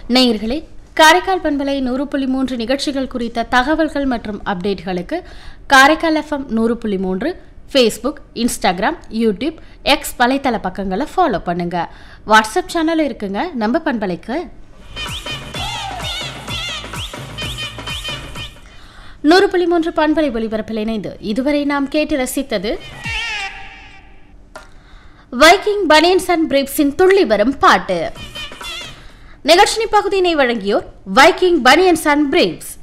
நேயர்களே காரைக்கால் பண்பலை நூறு புள்ளி மூன்று நிகழ்ச்சிகள் குறித்த தகவல்கள் மற்றும் அப்டேட்களுக்கு காரைக்கால் எஃப்எம் நூறு புள்ளி மூன்று ஃபேஸ்புக் இன்ஸ்டாகிராம் யூடியூப் எக்ஸ் வலைத்தள பக்கங்களை ஃபாலோ பண்ணுங்க வாட்ஸ்அப் சேனல் இருக்குங்க நம்ம பண்பலைக்கு நூறு புள்ளி மூன்று பண்பலை ஒலிபரப்பில் இணைந்து இதுவரை நாம் கேட்டு ரசித்தது வைக்கிங் பனியன்ஸ் அண்ட் பிரேப்ஸின் துள்ளி வரும் பாட்டு நிகழ்ச்சி பகுதியினை வழங்கியோர் வைக்கிங் பனியன்ஸ் அண்ட் பிரேப்ஸ்